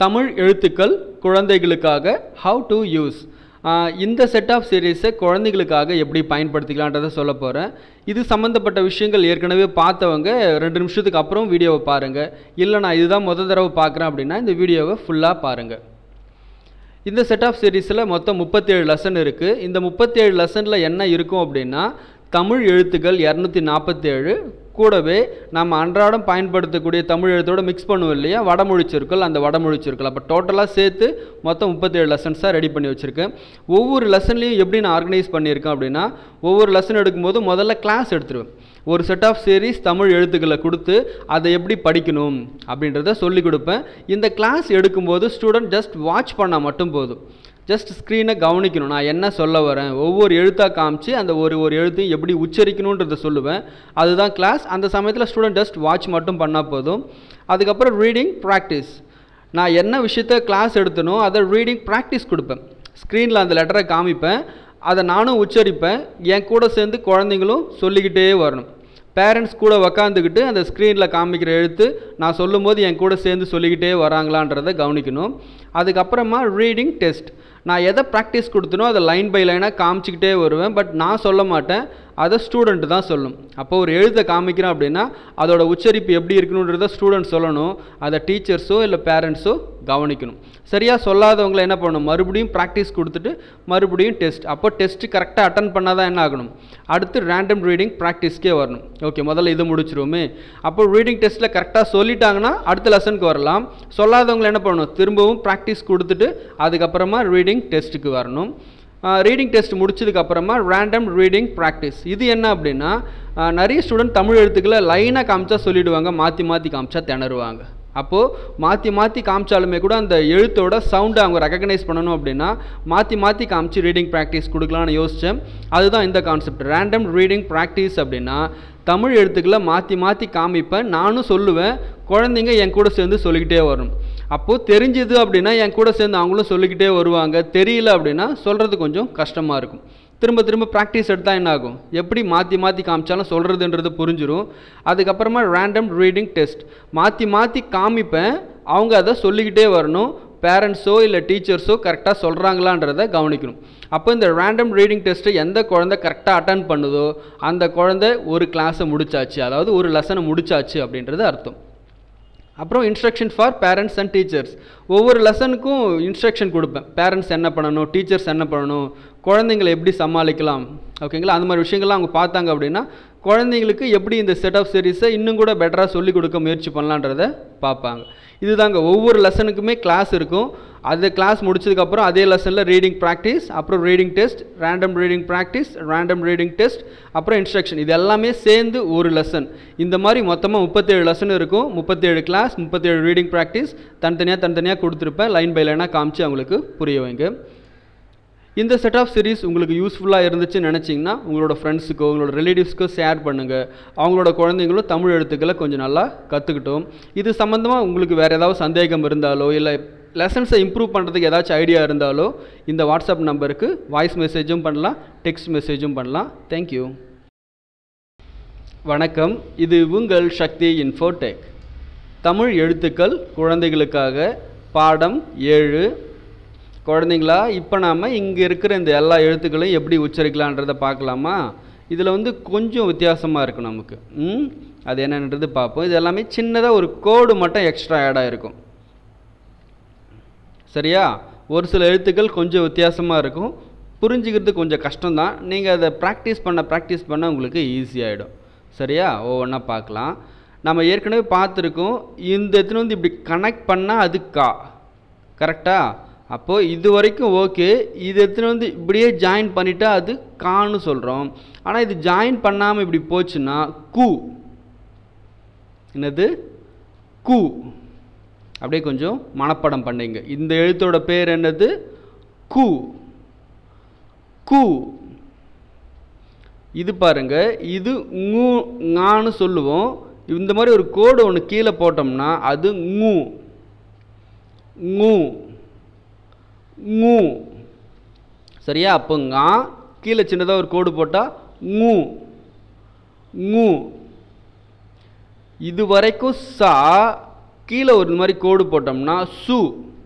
தமிழ் எழுத்துக்கள் குழந்தைகளுக்காக how to use இந்த செட் ஆஃப் சீரீஸை குழந்தைகளுக்காக எப்படி பயன்படுத்திக்கலான்றதை சொல்ல போகிறேன் இது சம்மந்தப்பட்ட விஷயங்கள் ஏற்கனவே பார்த்தவங்க ரெண்டு நிமிஷத்துக்கு அப்புறம் வீடியோவை பாருங்கள் இல்லை நான் இதுதான் முத தடவை பார்க்குறேன் அப்படின்னா இந்த வீடியோவை ஃபுல்லாக பாருங்கள் இந்த செட் ஆஃப் சீரீஸில் மொத்தம் முப்பத்தேழு லெசன் இருக்குது இந்த முப்பத்தேழு லெசனில் என்ன இருக்கும் அப்படின்னா தமிழ் எழுத்துக்கள் இரநூத்தி நாற்பத்தேழு கூடவே நம்ம அன்றாடம் பயன்படுத்தக்கூடிய தமிழ் எழுத்தோட மிக்ஸ் பண்ணுவோம் இல்லையா வடமொழி சொற்கள் அந்த வடமொழி சொற்கள் அப்போ டோட்டலாக சேர்த்து மொத்தம் முப்பத்தேழு லெசன்ஸாக ரெடி பண்ணி வச்சுருக்கேன் ஒவ்வொரு லெசன்லையும் எப்படி நான் ஆர்கனைஸ் பண்ணியிருக்கேன் அப்படின்னா ஒவ்வொரு லெசன் எடுக்கும்போது முதல்ல கிளாஸ் எடுத்துருவேன் ஒரு செட் ஆஃப் சீரீஸ் தமிழ் எழுத்துக்களை கொடுத்து அதை எப்படி படிக்கணும் அப்படின்றத சொல்லி கொடுப்பேன் இந்த கிளாஸ் எடுக்கும்போது ஸ்டூடெண்ட் ஜஸ்ட் வாட்ச் பண்ணால் மட்டும் போதும் ஜஸ்ட் ஸ்க்ரீனை கவனிக்கணும் நான் என்ன சொல்ல வரேன் ஒவ்வொரு எழுத்தாக காமிச்சு அந்த ஒரு ஒரு எழுத்தையும் எப்படி உச்சரிக்கணுன்றதை சொல்லுவேன் அதுதான் கிளாஸ் அந்த சமயத்தில் ஸ்டூடெண்ட் ஜஸ்ட் வாட்ச் மட்டும் பண்ணால் போதும் அதுக்கப்புறம் ரீடிங் ப்ராக்டிஸ் நான் என்ன விஷயத்த கிளாஸ் எடுத்தனோ அதை ரீடிங் ப்ராக்டிஸ் கொடுப்பேன் ஸ்க்ரீனில் அந்த லெட்டரை காமிப்பேன் அதை நானும் உச்சரிப்பேன் என் கூட சேர்ந்து குழந்தைங்களும் சொல்லிக்கிட்டே வரணும் பேரண்ட்ஸ் கூட உக்காந்துக்கிட்டு அந்த ஸ்க்ரீனில் காமிக்கிற எழுத்து நான் சொல்லும்போது என் கூட சேர்ந்து சொல்லிக்கிட்டே வராங்களான்றதை கவனிக்கணும் அதுக்கப்புறமா ரீடிங் டெஸ்ட் நான் எதை ப்ராக்டிஸ் கொடுத்தனோ அதை லைன் பை லைனாக காமிச்சிக்கிட்டே வருவேன் பட் நான் சொல்ல மாட்டேன் அதை ஸ்டூடெண்ட் தான் சொல்லும் அப்போ ஒரு எழுத்தை காமிக்கிறேன் அப்படின்னா அதோட உச்சரிப்பு எப்படி இருக்கணுன்றத ஸ்டூடெண்ட் சொல்லணும் அதை டீச்சர்ஸோ இல்லை பேரண்ட்ஸோ கவனிக்கணும் சரியாக சொல்லாதவங்களை என்ன பண்ணணும் மறுபடியும் ப்ராக்டிஸ் கொடுத்துட்டு மறுபடியும் டெஸ்ட் அப்போ டெஸ்ட்டு கரெக்டாக அட்டன் பண்ணால் தான் என்ன ஆகணும் அடுத்து ரேண்டம் ரீடிங் ப்ராக்டிஸ்க்கே வரணும் ஓகே முதல்ல இதை முடிச்சிருவோமே அப்போ ரீடிங் டெஸ்ட்டில் கரெக்டாக சொல்லிட்டாங்கன்னா அடுத்த லெசனுக்கு வரலாம் சொல்லாதவங்களை என்ன பண்ணணும் திரும்பவும் ப்ராக்டிஸ் கொடுத்துட்டு அதுக்கப்புறமா ரீடிங் டெஸ்ட்டுக்கு வரணும் ரீடிங் டெஸ்ட் முடிச்சதுக்கப்புறமா ரேண்டம் ரீடிங் ப்ராக்டிஸ் இது என்ன அப்படின்னா நிறைய ஸ்டூடெண்ட் தமிழ் எழுத்துக்களை லைனாக காமிச்சா சொல்லிவிடுவாங்க மாற்றி மாற்றி காமிச்சா திணறுவாங்க அப்போது மாற்றி மாற்றி காமிச்சாலுமே கூட அந்த எழுத்தோட சவுண்டை அவங்க ரெக்கக்னைஸ் பண்ணணும் அப்படின்னா மாற்றி மாற்றி காமிச்சு ரீடிங் ப்ராக்டிஸ் கொடுக்கலான்னு யோசித்தேன் அதுதான் இந்த கான்செப்ட் ரேண்டம் ரீடிங் ப்ராக்டிஸ் அப்படின்னா தமிழ் எழுத்துக்களை மாற்றி மாற்றி காமிப்பேன் நானும் சொல்லுவேன் குழந்தைங்க என் கூட சேர்ந்து சொல்லிக்கிட்டே வரணும் அப்போது தெரிஞ்சுது அப்படின்னா என் கூட சேர்ந்து அவங்களும் சொல்லிக்கிட்டே வருவாங்க தெரியல அப்படின்னா சொல்கிறது கொஞ்சம் கஷ்டமாக இருக்கும் திரும்ப திரும்ப ப்ராக்டிஸ் எடுத்தால் என்ன ஆகும் எப்படி மாற்றி மாற்றி காமிச்சாலும் சொல்கிறதுன்றது புரிஞ்சிடும் அதுக்கப்புறமா ரேண்டம் ரீடிங் டெஸ்ட் மாற்றி மாற்றி காமிப்பேன் அவங்க அதை சொல்லிக்கிட்டே வரணும் பேரண்ட்ஸோ இல்லை டீச்சர்ஸோ கரெக்டாக சொல்கிறாங்களான்றதை கவனிக்கணும் அப்போ இந்த ரேண்டம் ரீடிங் டெஸ்ட்டை எந்த குழந்தை கரெக்டாக அட்டன் பண்ணுதோ அந்த குழந்தை ஒரு கிளாஸை முடிச்சாச்சு அதாவது ஒரு லெசனை முடிச்சாச்சு அப்படின்றது அர்த்தம் அப்புறம் instruction for parents and teachers ஒவ்வொரு லெசனுக்கும் இன்ஸ்ட்ரக்ஷன் கொடுப்பேன் பேரண்ட்ஸ் என்ன பண்ணணும் டீச்சர்ஸ் என்ன பண்ணணும் குழந்தைங்களை எப்படி சமாளிக்கலாம் ஓகேங்களா அந்த மாதிரி விஷயங்கள்லாம் அவங்க பார்த்தாங்க அப்படின்னா குழந்தைங்களுக்கு எப்படி இந்த செட் ஆஃப் சீரீஸை இன்னும் கூட பெட்டராக சொல்லிக் கொடுக்க முயற்சி பண்ணலான்றதை பார்ப்பாங்க இதுதாங்க ஒவ்வொரு லெசனுக்குமே கிளாஸ் இருக்கும் அது கிளாஸ் முடிச்சதுக்கப்புறம் அதே லெசனில் ரீடிங் ப்ராக்டிஸ் அப்புறம் reading test random reading practice random reading test அப்புறம் இன்ஸ்ட்ரக்ஷன் இது எல்லாமே சேர்ந்து ஒரு லெசன் இந்த மாதிரி மொத்தமாக முப்பத்தேழு லெசன் இருக்கும் முப்பத்தேழு கிளாஸ் முப்பத்தேழு ரீடிங் ப்ராக்டிஸ் தனித்தனியாக தனித்தனியாக கொடுத்துருப்பேன் லைன் பை லைனாக காமிச்சு அவங்களுக்கு புரிய வைங்க இந்த செட் ஆஃப் சீரீஸ் உங்களுக்கு யூஸ்ஃபுல்லாக இருந்துச்சுன்னு நினச்சிங்கன்னா உங்களோட ஃப்ரெண்ட்ஸுக்கோ உங்களோட ரிலேட்டிவ்ஸ்க்கோ ஷேர் பண்ணுங்கள் அவங்களோட குழந்தைங்களும் தமிழ் எழுத்துக்களை கொஞ்சம் நல்லா கற்றுக்கிட்டோம் இது சம்மந்தமாக உங்களுக்கு வேறு ஏதாவது சந்தேகம் இருந்தாலோ இல்லை லெசன்ஸை இம்ப்ரூவ் பண்ணுறதுக்கு ஏதாச்சும் ஐடியா இருந்தாலோ இந்த வாட்ஸ்அப் நம்பருக்கு வாய்ஸ் மெசேஜும் பண்ணலாம் டெக்ஸ்ட் மெசேஜும் பண்ணலாம் தேங்க்யூ வணக்கம் இது உங்கள் சக்தி இன்ஃபோடெக் தமிழ் எழுத்துக்கள் குழந்தைகளுக்காக பாடம் ஏழு குழந்தைங்களா இப்போ நாம் இங்கே இருக்கிற இந்த எல்லா எழுத்துக்களையும் எப்படி உச்சரிக்கலான்றதை பார்க்கலாமா இதில் வந்து கொஞ்சம் வித்தியாசமாக இருக்கும் நமக்கு ம் அது என்னன்றது பார்ப்போம் இது எல்லாமே சின்னதாக ஒரு கோடு மட்டும் எக்ஸ்ட்ரா ஆட் ஆகிருக்கும் சரியா ஒரு சில எழுத்துக்கள் கொஞ்சம் வித்தியாசமாக இருக்கும் புரிஞ்சுக்கிறது கொஞ்சம் கஷ்டம்தான் நீங்கள் அதை ப்ராக்டிஸ் பண்ண ப்ராக்டிஸ் பண்ண உங்களுக்கு ஈஸியாகிடும் சரியா ஒவ்வொன்றா பார்க்கலாம் நம்ம ஏற்கனவே பார்த்துருக்கோம் இந்த எத்தனை வந்து இப்படி கனெக்ட் பண்ணால் அது கா கரெக்டாக அப்போது இது வரைக்கும் ஓகே இது எத்தனை வந்து இப்படியே ஜாயின் பண்ணிட்டா அது கான்னு சொல்கிறோம் ஆனால் இது ஜாயின் பண்ணாமல் இப்படி போச்சுன்னா கு என்னது கு அப்படியே கொஞ்சம் மனப்படம் பண்ணிங்க இந்த எழுத்தோட பேர் என்னது கு கு இது பாருங்க இது ngூ ங்கான்னு சொல்லுவோம் இந்த மாதிரி ஒரு கோடு ஒன்று கீழே போட்டோம்னா அது ngூ ngூ ngூ சரியா அப்போ ngா கீழே சின்னதாக ஒரு கோடு போட்டால் ngூ ngூ இது வரைக்கும் சா கீழே ஒரு மாதிரி கோடு போட்டோம்னா சு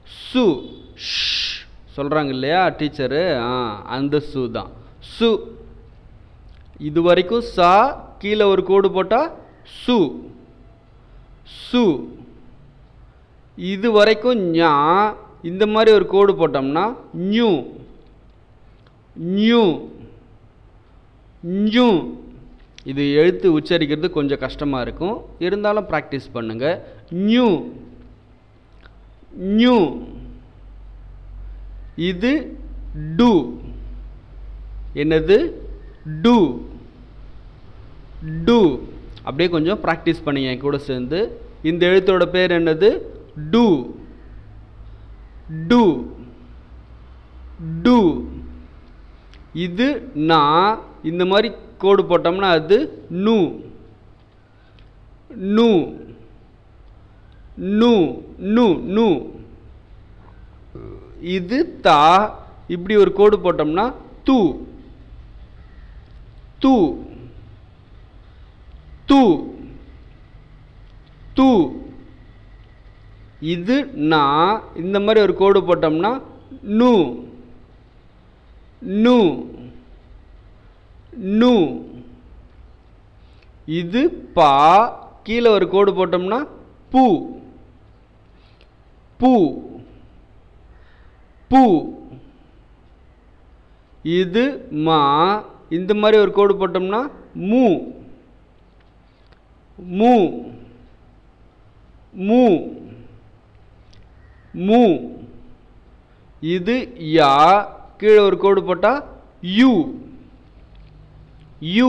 சு சொல்கிறாங்க இல்லையா டீச்சரு ஆ அந்த சு தான் சு இது வரைக்கும் சா கீழே ஒரு கோடு போட்டால் சு சு இது வரைக்கும் ஞா இந்த மாதிரி ஒரு கோடு போட்டோம்னா நியூ நியூ நியூ இது எழுத்து உச்சரிக்கிறது கொஞ்சம் கஷ்டமாக இருக்கும் இருந்தாலும் ப்ராக்டிஸ் பண்ணுங்கள் நியூ நியூ இது டு என்னது டு டு அப்படியே கொஞ்சம் ப்ராக்டிஸ் பண்ணுங்க என் கூட சேர்ந்து இந்த எழுத்தோட பேர் என்னது டு டு டு இது நான் இந்த மாதிரி கோடு போட்டோம்னா அது நு நு நு நு நு இது தா இப்படி ஒரு கோடு போட்டோம்னா து து து து இது நான் இந்த மாதிரி ஒரு கோடு போட்டோம்னா நு நு நு இது பா கீழே ஒரு கோடு போட்டோம்னா பூ பூ பூ இது மா இந்த மாதிரி ஒரு கோடு போட்டோம்னா மூ மூ மூ மூ இது யா கீழே ஒரு கோடு போட்டால் யூ யூ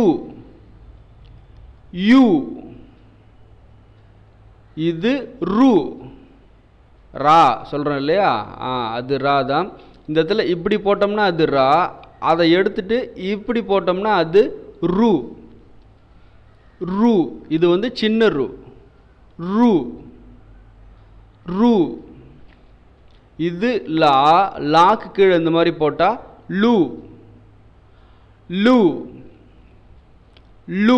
யூ இது ரு ரா சொல்கிறோம் இல்லையா ஆ அது ரா தான் இந்த இடத்துல இப்படி போட்டோம்னா அது ரா அதை எடுத்துட்டு இப்படி போட்டோம்னா அது ரு ரு இது வந்து சின்ன ரு ரு ரு இது லா லாக்கு கீழே இந்த மாதிரி போட்டால் லு லு லு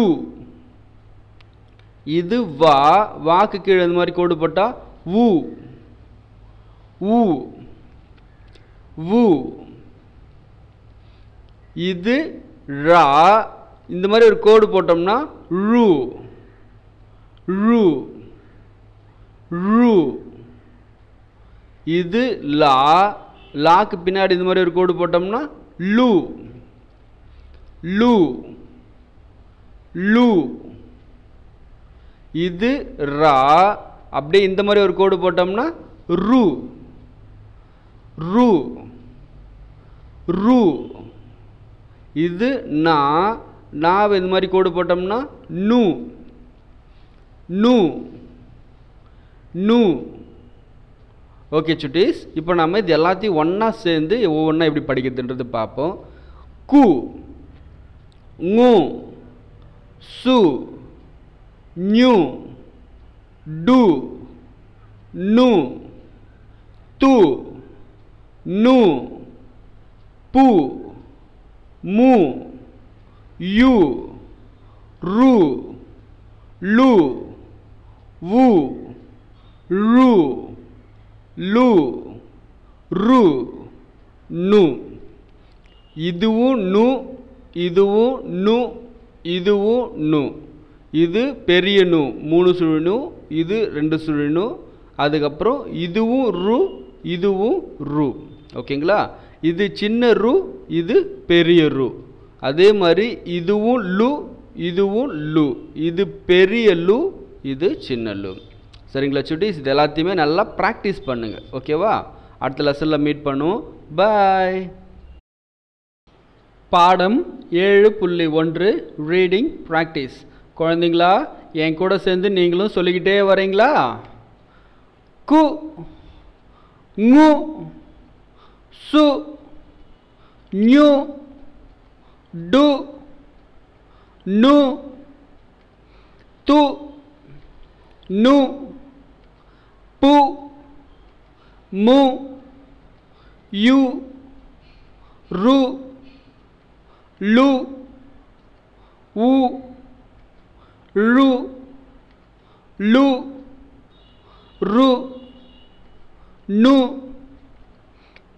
இது வா வாக்கு கீழே இந்த மாதிரி கோடு போட்டால் வு வு வு இது ரா இந்த மாதிரி ஒரு கோடு போட்டோம்னா ரு ரு ரு இது லா லாக்கு பின்னாடி இந்த மாதிரி ஒரு கோடு போட்டோம்னா லு லு லு இது ரா அப்படியே இந்த மாதிரி ஒரு கோடு போட்டோம்னா ரு ரு ரு இது நா நாவை இந்த மாதிரி கோடு போட்டோம்னா நு நு நு ஓகே சுட்டீஸ் இப்போ நம்ம இது எல்லாத்தையும் ஒன்றா சேர்ந்து ஒவ்வொன்றா எப்படி படிக்கிறதுன்றது பார்ப்போம் கு ngು சு ஞு டு நு து நு பு மு யு ரு லு வு ரு லு ரு நு இதுவும் நு இதுவும் நு இதுவும் நு இது பெரிய நு மூணு சுழி நு இது ரெண்டு சுழி நு அதுக்கப்புறம் இதுவும் ரு இதுவும் ரு ஓகேங்களா இது சின்ன ரு இது பெரிய ரு அதே மாதிரி இதுவும் லு இதுவும் லு இது பெரிய லு இது சின்ன லு சரிங்களா சுட்டீஸ் இது எல்லாத்தையுமே நல்லா ப்ராக்டிஸ் பண்ணுங்கள் ஓகேவா அடுத்த லெசனில் மீட் பண்ணுவோம் பாய் பாடம் ஏழு புள்ளி ஒன்று ரீடிங் ப்ராக்டிஸ் குழந்தைங்களா என் கூட சேர்ந்து நீங்களும் சொல்லிக்கிட்டே வரீங்களா கு ngு சு ஞு டு நு து நு பு மு யு ரு லு உ ரு லு ரு நு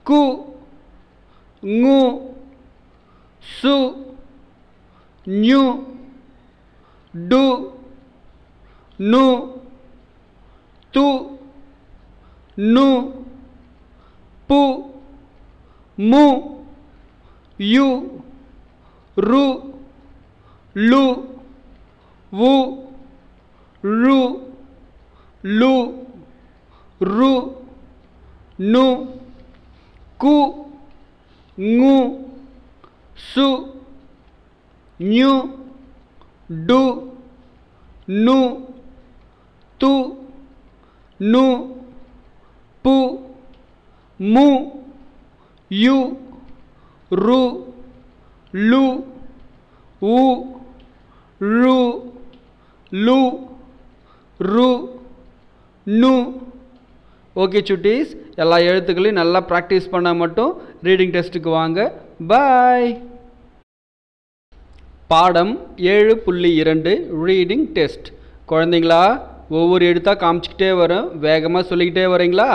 கு ngು சு ஞு டு நு து நு பு மு யு ரு லு வு ரு லு ரு நு கு ngು சு ஞு டு நு து நு பு மு யு ரு லு உ ரு லு ரு நு ஓகே சுட்டீஸ் எல்லா எழுத்துக்களையும் நல்லா ப்ராக்டிஸ் பண்ணால் மட்டும் ரீடிங் டெஸ்ட்டுக்கு வாங்க பாய் பாடம் ஏழு புள்ளி இரண்டு ரீடிங் டெஸ்ட் குழந்தைங்களா ஒவ்வொரு எழுத்தாக காமிச்சிக்கிட்டே வரும் வேகமாக சொல்லிக்கிட்டே வரீங்களா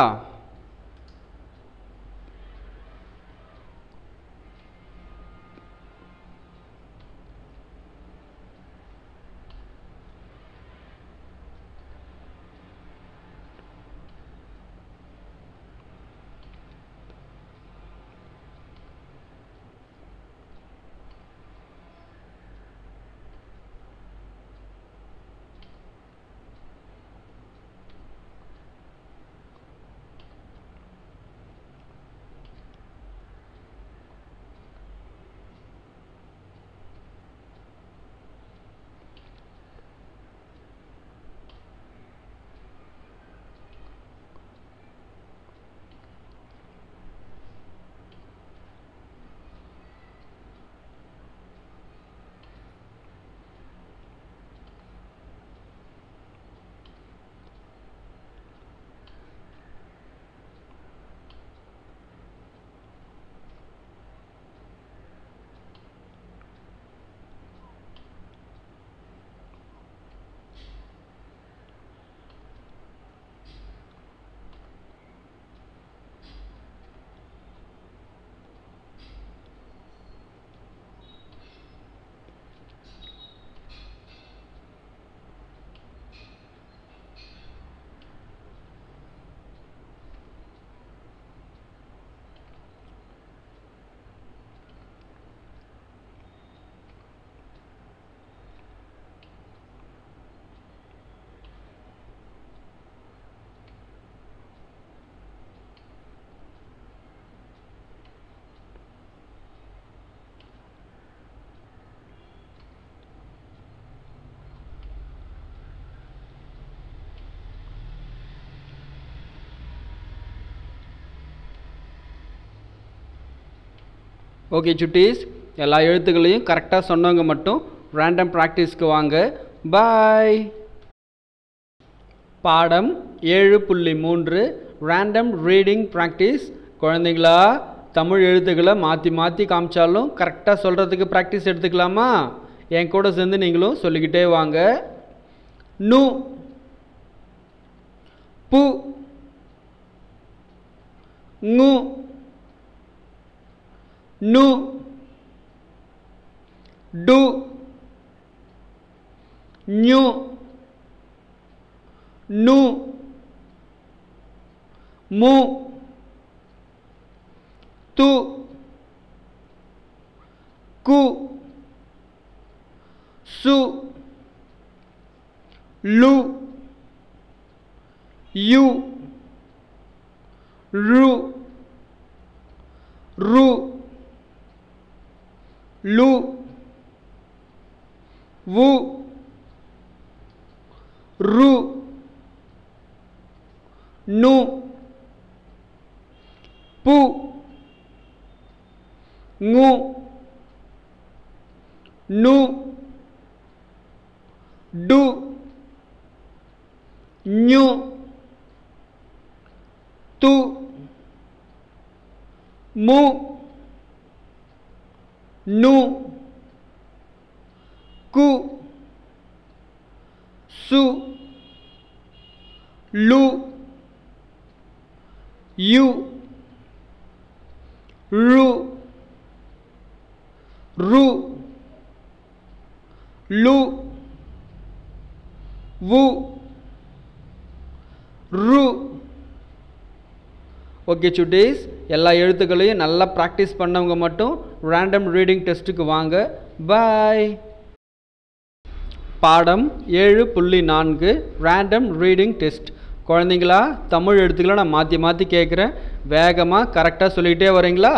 ஓகே சுட்டீஸ் எல்லா எழுத்துக்களையும் கரெக்டாக சொன்னவங்க மட்டும் ரேண்டம் ப்ராக்டிஸ்க்கு வாங்க பாய் பாடம் ஏழு புள்ளி மூன்று ரேண்டம் ரீடிங் ப்ராக்டிஸ் குழந்தைங்களா தமிழ் எழுத்துக்களை மாற்றி மாற்றி காமிச்சாலும் கரெக்டாக சொல்கிறதுக்கு ப்ராக்டிஸ் எடுத்துக்கலாமா என் கூட சேர்ந்து நீங்களும் சொல்லிக்கிட்டே வாங்க நு பு ngு நு டு ஞு நு மு து கு சு லு யு ரு ரு லு வு ரு நு பு ngು நு டு ஞு து மு நு கு சு லு யு ழு ரு லு வு ரு ஓகே சுட்டீஸ் எல்லா எழுத்துக்களையும் நல்லா ப்ராக்டிஸ் பண்ணவங்க மட்டும் ரேண்டம் ரீடிங் டெஸ்ட்டுக்கு வாங்க பாய் பாடம் ஏழு புள்ளி நான்கு ரேண்டம் ரீடிங் டெஸ்ட் குழந்தைங்களா தமிழ் எழுத்துக்களை நான் மாற்றி மாற்றி கேட்குறேன் வேகமாக கரெக்டாக சொல்லிகிட்டே வரீங்களா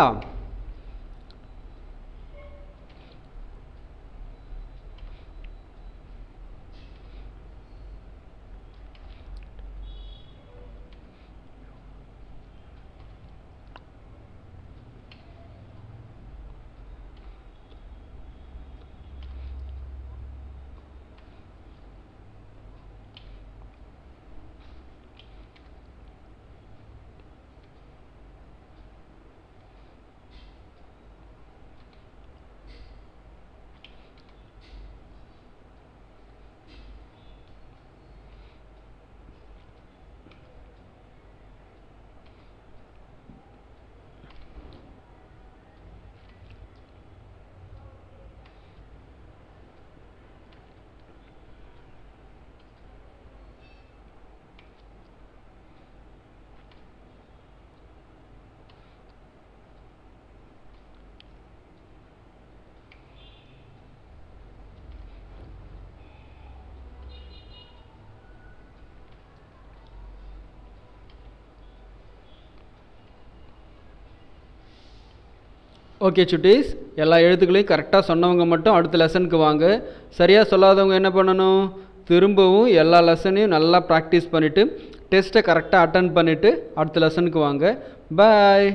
ஓகே சுட்டீஸ் எல்லா எழுத்துக்களையும் கரெக்டாக சொன்னவங்க மட்டும் அடுத்த லெசனுக்கு வாங்க சரியாக சொல்லாதவங்க என்ன பண்ணணும் திரும்பவும் எல்லா லெசனையும் நல்லா ப்ராக்டிஸ் பண்ணிவிட்டு டெஸ்ட்டை கரெக்டாக அட்டன் பண்ணிவிட்டு அடுத்த லெசனுக்கு வாங்க பாய்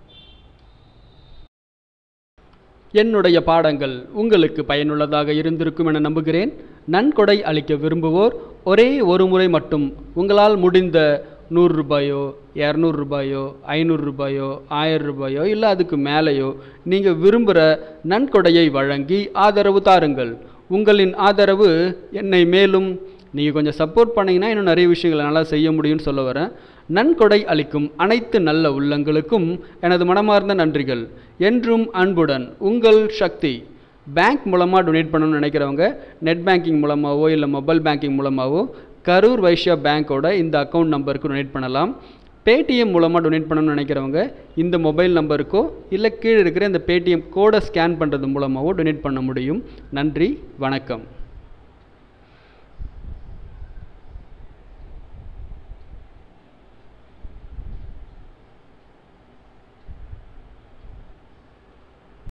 என்னுடைய பாடங்கள் உங்களுக்கு பயனுள்ளதாக இருந்திருக்கும் என நம்புகிறேன் நன்கொடை அளிக்க விரும்புவோர் ஒரே ஒரு முறை மட்டும் உங்களால் முடிந்த நூறு ரூபாயோ இரநூறு ரூபாயோ ஐநூறு ரூபாயோ ஆயிரம் ரூபாயோ இல்லை அதுக்கு மேலேயோ நீங்கள் விரும்புகிற நன்கொடையை வழங்கி ஆதரவு தாருங்கள் உங்களின் ஆதரவு என்னை மேலும் நீங்கள் கொஞ்சம் சப்போர்ட் பண்ணிங்கன்னா இன்னும் நிறைய விஷயங்களை நல்லா செய்ய முடியும்னு சொல்ல வரேன் நன்கொடை அளிக்கும் அனைத்து நல்ல உள்ளங்களுக்கும் எனது மனமார்ந்த நன்றிகள் என்றும் அன்புடன் உங்கள் சக்தி பேங்க் மூலமாக டொனேட் பண்ணணும்னு நினைக்கிறவங்க நெட் பேங்கிங் மூலமாகவோ இல்லை மொபைல் பேங்கிங் மூலமாகவோ கரூர் வைஷ்யா பேங்க்கோட இந்த அக்கௌண்ட் நம்பருக்கு டொனேட் பண்ணலாம் பேடிஎம் மூலமாக டொனேட் பண்ணணும்னு நினைக்கிறவங்க இந்த மொபைல் நம்பருக்கோ இல்லை கீழே இருக்கிற இந்த பேடிஎம் கோடை ஸ்கேன் பண்ணுறது மூலமாகவோ டொனேட் பண்ண முடியும் நன்றி வணக்கம்